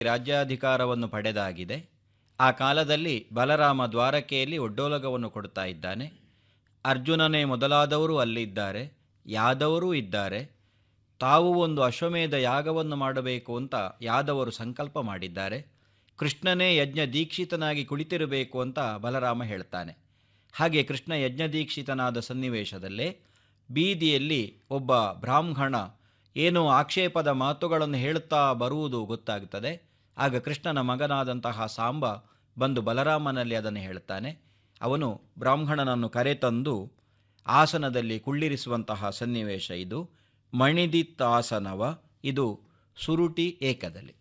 ರಾಜ್ಯಾಧಿಕಾರವನ್ನು ಪಡೆದಾಗಿದೆ ಆ ಕಾಲದಲ್ಲಿ ಬಲರಾಮ ದ್ವಾರಕೆಯಲ್ಲಿ ಒಡ್ಡೋಲಗವನ್ನು ಕೊಡ್ತಾ ಇದ್ದಾನೆ ಅರ್ಜುನನೇ ಮೊದಲಾದವರು ಅಲ್ಲಿದ್ದಾರೆ ಯಾದವರೂ ಇದ್ದಾರೆ ತಾವು ಒಂದು ಅಶ್ವಮೇಧ ಯಾಗವನ್ನು ಮಾಡಬೇಕು ಅಂತ ಯಾದವರು ಸಂಕಲ್ಪ ಮಾಡಿದ್ದಾರೆ ಕೃಷ್ಣನೇ ಯಜ್ಞ ದೀಕ್ಷಿತನಾಗಿ ಕುಳಿತಿರಬೇಕು ಅಂತ ಬಲರಾಮ ಹೇಳ್ತಾನೆ ಹಾಗೆ ಕೃಷ್ಣ ಯಜ್ಞ ದೀಕ್ಷಿತನಾದ ಸನ್ನಿವೇಶದಲ್ಲೇ ಬೀದಿಯಲ್ಲಿ ಒಬ್ಬ ಬ್ರಾಹ್ಮಣ ಏನೋ ಆಕ್ಷೇಪದ ಮಾತುಗಳನ್ನು ಹೇಳುತ್ತಾ ಬರುವುದು ಗೊತ್ತಾಗುತ್ತದೆ ಆಗ ಕೃಷ್ಣನ ಮಗನಾದಂತಹ ಸಾಂಬ ಬಂದು ಬಲರಾಮನಲ್ಲಿ ಅದನ್ನು ಹೇಳ್ತಾನೆ ಅವನು ಬ್ರಾಹ್ಮಣನನ್ನು ಕರೆತಂದು ಆಸನದಲ್ಲಿ ಕುಳ್ಳಿರಿಸುವಂತಹ ಸನ್ನಿವೇಶ ಇದು ಮಣಿದಿತ್ತಾಸನವ ಇದು ಸುರುಟಿ ಏಕದಲ್ಲಿ